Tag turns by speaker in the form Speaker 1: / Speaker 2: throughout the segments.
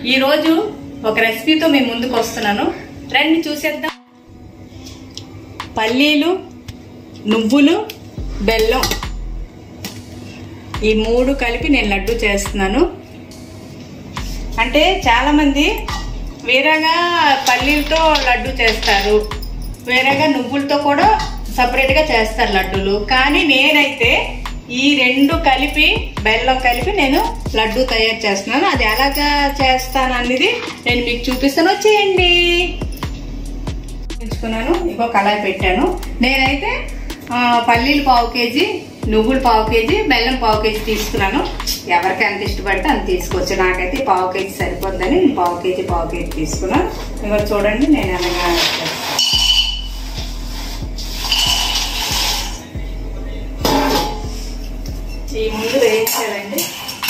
Speaker 1: ఈరోజు ఒక రెసిపీతో మేము ముందుకు వస్తున్నాను రండి చూసేద్దాం పల్లీలు నువ్వులు బెల్లం ఈ మూడు కలిపి నేను లడ్డు చేస్తున్నాను అంటే చాలామంది వేరేగా పల్లీలతో లడ్డు చేస్తారు వేరేగా నువ్వులతో కూడా సపరేట్గా చేస్తారు లడ్డూలు కానీ నేనైతే ఈ రెండు కలిపి బెల్లం కలిపి నేను లడ్డు తయారు చేస్తున్నాను అది ఎలాగా చేస్తాను అనేది నేను మీకు చూపిస్తాను వచ్చేయండి ఎంచుకున్నాను ఇగో కళాయి పెట్టాను నేనైతే ఆ, పల్లీలు పావు కేజీ నువ్వులు పావు కేజీ బెల్లం పావు కేజీ తీసుకున్నాను ఎవరికి ఎంత ఇష్టపడితే అంత తీసుకోవచ్చు నాకైతే పావు కేజీ సరిపోద్దని నేను పావు కేజీ పావు కేజీ తీసుకున్నాను ఇగో చూడండి నేను అలాగా చేస్తాను. ఈ ముందు వేయించాలండి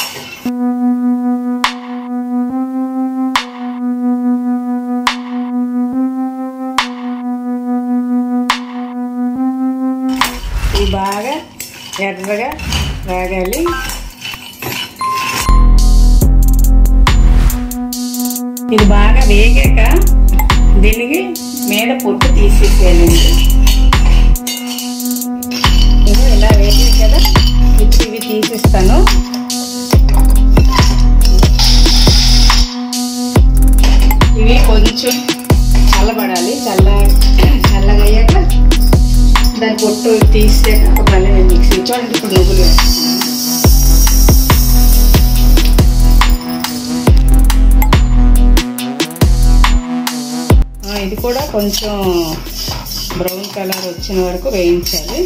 Speaker 1: ఇది బాగా ఎర్రగా వేగాలి ఇది బాగా వేగాక దీనికి మీద పొట్టు తీసేసేయాలండి ఇదిగో ఇలా వేగాయి కదా ఇప్పుడు ఇవి తీసిస్తాను ఇవి కొంచెం చల్లబడాలి చల్ల చల్లగా అయ్యాక దాని పొట్టు తీసాక మళ్ళీ నేను మిక్సీ చూడండి ఇప్పుడు నువ్వులు వేస్తున్నాను ఆ, ఇది కూడా కొంచెం బ్రౌన్ కలర్ వచ్చిన వరకు వేయించాలి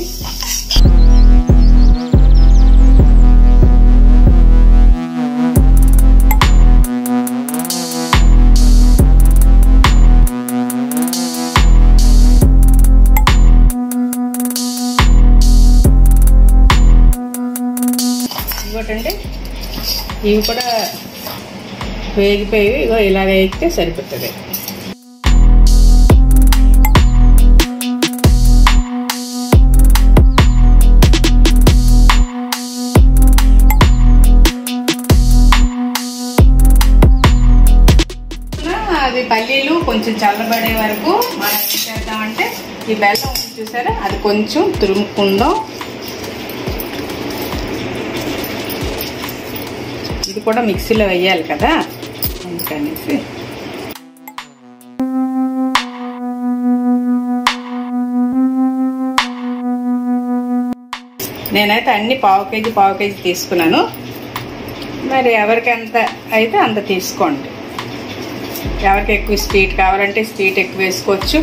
Speaker 1: ఇంకోటంటే ఇవి కూడా వేగిపోయి ఇగో ఇలా వేగితే సరిపోతుంది అది పల్లీలు కొంచెం చల్లబడే వరకు మనం ఏం చేద్దామంటే ఈ బెల్లం ఉంది చూసారా అది కొంచెం తురుముకుందాం ఇది కూడా మిక్సీలో వేయాలి కదా అందుకనేసి నేనైతే అన్ని పావు కేజీ పావు కేజీ తీసుకున్నాను మరి ఎవరికి ఎంత అయితే అంత తీసుకోండి ఎవరికి ఎక్కువ స్వీట్ కావాలంటే స్వీట్ ఎక్కువ వేసుకోవచ్చు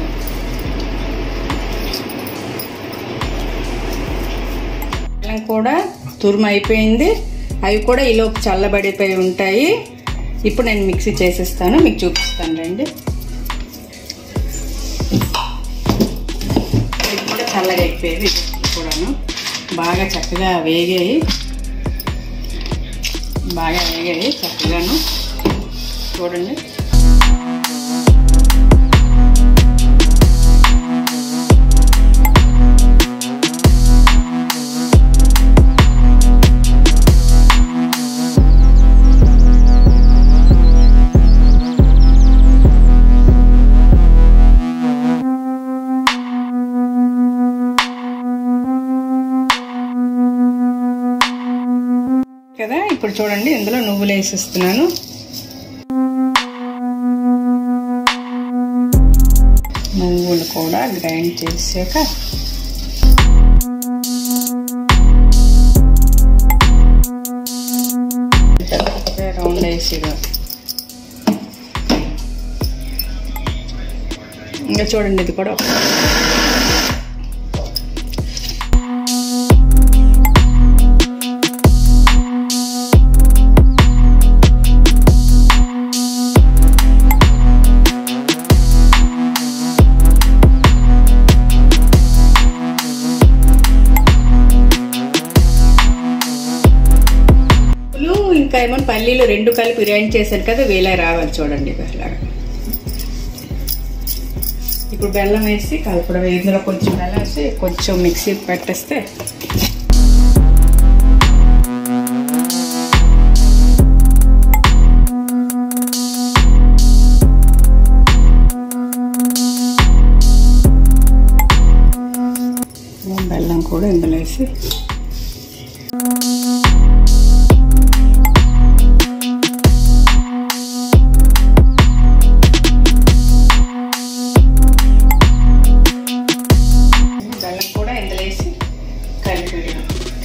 Speaker 1: బెల్లం కూడా తురుము అయిపోయింది అవి కూడా ఈలోపు చల్లబడిపోయి ఉంటాయి ఇప్పుడు నేను మిక్సీ చేసేస్తాను మీకు చూపిస్తాను రండి ఇది కూడా చల్లగా అయిపోయేది ఇది కూడాను బాగా చక్కగా వేగాయి బాగా వేగాయి చక్కగాను చూడండి కదా ఇప్పుడు చూడండి ఇందులో నువ్వులు వేసిస్తున్నాను నువ్వులు కూడా గ్రైండ్ చేసాక రౌండ్ వేసి ఇంకా చూడండి ఇది కూడా పువ్వులు ఇంకా ఏమో పల్లీలు రెండు కలిపి గ్రైండ్ చేశాను కదా వేలా రావాలి చూడండి ఇలాగా ఇప్పుడు బెల్లం వేసి కలపడం ఇందులో కొంచెం బెల్లం వేసి కొంచెం మిక్సీ పెట్టేస్తే తీసేది బెల్లం కూడా ఇందులో వేసి కలిపి పెట్టడం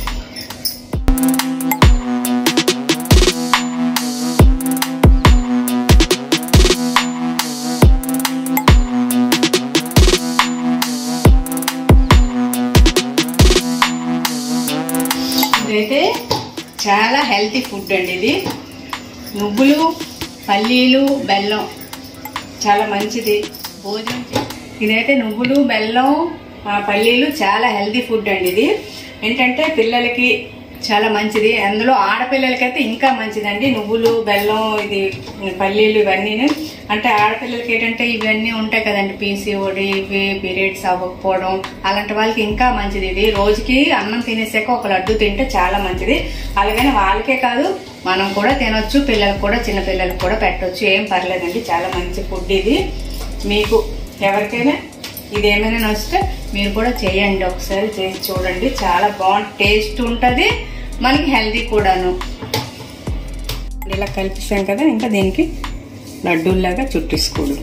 Speaker 1: ఇదైతే చాలా హెల్తీ ఫుడ్ అండి ఇది నువ్వులు పల్లీలు బెల్లం చాలా మంచిది భోజనం చే- ఇదైతే నువ్వులు బెల్లం ఆ, పల్లీలు చాలా హెల్తీ ఫుడ్ అండి ఇది ఏంటంటే పిల్లలకి చాలా మంచిది అందులో ఆడపిల్లలకైతే ఇంకా మంచిదండి నువ్వులు బెల్లం ఇది పల్లీలు ఇవన్నీ అంటే ఆడపిల్లలకి ఏంటంటే ఇవన్నీ ఉంటాయి కదండి పీసీఓడి ఇవి పీరియడ్స్ అవ్వకపోవడం అలాంటి వాళ్ళకి ఇంకా మంచిది ఇది రోజుకి అన్నం తినేసాక ఒక లడ్డు తింటే చాలా మంచిది అలాగని వాళ్ళకే కాదు మనం కూడా తినొచ్చు పిల్లలకు కూడా చిన్న పిల్లలకు కూడా పెట్టొచ్చు ఏం పర్లేదండి చాలా మంచి ఫుడ్ ఇది మీకు ఎవరికైనా ఇది ఏమైనా నచ్చితే మీరు కూడా చేయండి ఒకసారి చేసి చూడండి చాలా బాగుంది టేస్ట్ ఉంటుంది మనకి హెల్తీ కూడాను ఇలా కలిపిస్తాం కదా ఇంకా దీనికి లడ్డూల్లాగా చుట్టేసుకోడు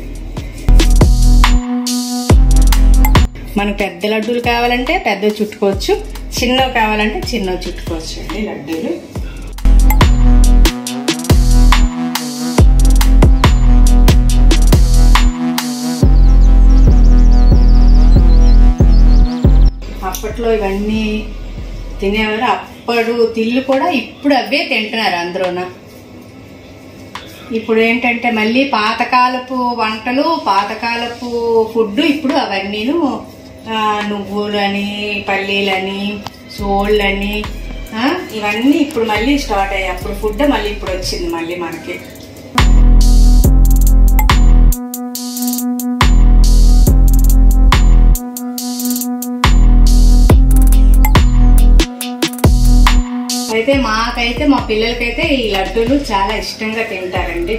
Speaker 1: మనకు పెద్ద లడ్డూలు కావాలంటే పెద్ద చుట్టుకోవచ్చు చిన్నవి కావాలంటే చిన్నవి చుట్టుకోవచ్చు అండి లడ్డూలు అప్పట్లో ఇవన్నీ తినేవారు అప్పుడు తిల్లు కూడా ఇప్పుడు అవే తింటున్నారు అందరూన ఇప్పుడు ఏంటంటే మళ్ళీ పాతకాలపు వంటలు పాతకాలపు ఫుడ్ ఇప్పుడు అవన్నీను ఆ, నువ్వులని పల్లీలని సోళ్ళని ఆ, ఇవన్నీ ఇప్పుడు మళ్ళీ స్టార్ట్ అయ్యాయి అప్పుడు ఫుడ్ మళ్ళీ ఇప్పుడు వచ్చింది మళ్ళీ మనకి అయితే మాకైతే మా పిల్లలకైతే ఈ లడ్డూలు చాలా ఇష్టంగా తింటారండి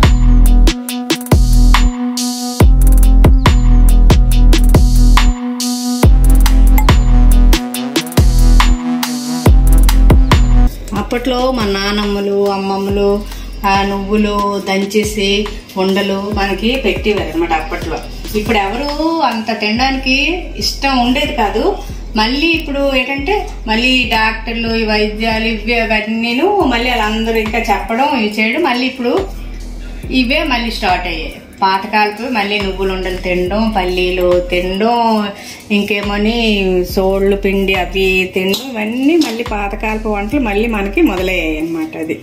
Speaker 1: అప్పట్లో మా నానమ్మలు అమ్మమ్మలు ఆ నువ్వులు దంచేసి ఉండలు మనకి పెట్టేవారు అనమాట అప్పట్లో ఇప్పుడు ఎవరు అంత తినడానికి ఇష్టం ఉండేది కాదు మళ్ళీ ఇప్పుడు ఏంటంటే మళ్ళీ డాక్టర్లు ఈ వైద్యాలు ఇవి అవన్నీను మళ్ళీ వాళ్ళందరూ ఇంకా చెప్పడం ఇవి చేయడం మళ్ళీ ఇప్పుడు ఇవే మళ్ళీ స్టార్ట్ అయ్యాయి పాతకాలపు మళ్ళీ నువ్వులు ఉండలు తినడం పల్లీలు తినడం ఇంకేమని సోళ్ళు పిండి అవి తినడం ఇవన్నీ మళ్ళీ పాతకాలపు వంటలు మళ్ళీ మనకి మొదలయ్యాయి అన్నమాట అది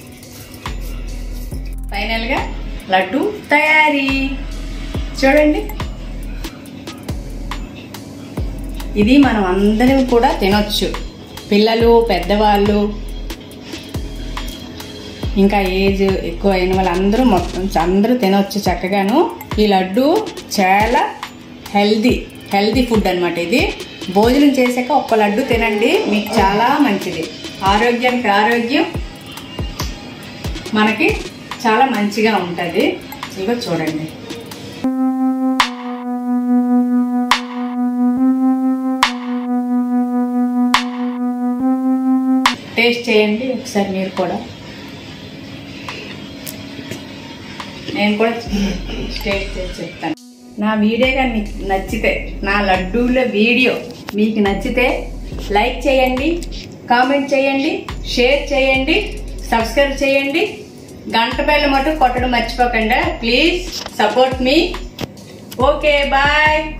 Speaker 1: ఫైనల్గా లడ్డు తయారీ చూడండి ఇది మనం అందరం కూడా తినొచ్చు పిల్లలు పెద్దవాళ్ళు ఇంకా ఏజ్ ఎక్కువ అయిన వాళ్ళందరూ మొత్తం అందరూ తినొచ్చు చక్కగాను ఈ లడ్డు చాలా హెల్దీ హెల్దీ ఫుడ్ అన్నమాట ఇది భోజనం చేశాక ఒక్క లడ్డు తినండి మీకు చాలా మంచిది ఆరోగ్యానికి ఆరోగ్యం మనకి చాలా మంచిగా ఉంటుంది ఇదిగో చూడండి టేస్ట్ చేయండి ఒకసారి మీరు కూడా నేను కూడా టేస్ట్ చేసి చెప్తాను నా వీడియో కానీ మీకు నచ్చితే నా లడ్డూల వీడియో మీకు నచ్చితే లైక్ చేయండి కామెంట్ చేయండి షేర్ చేయండి సబ్స్క్రైబ్ చేయండి గంట బెల్ల మటు కొట్టడం మర్చిపోకండి please support me okay bye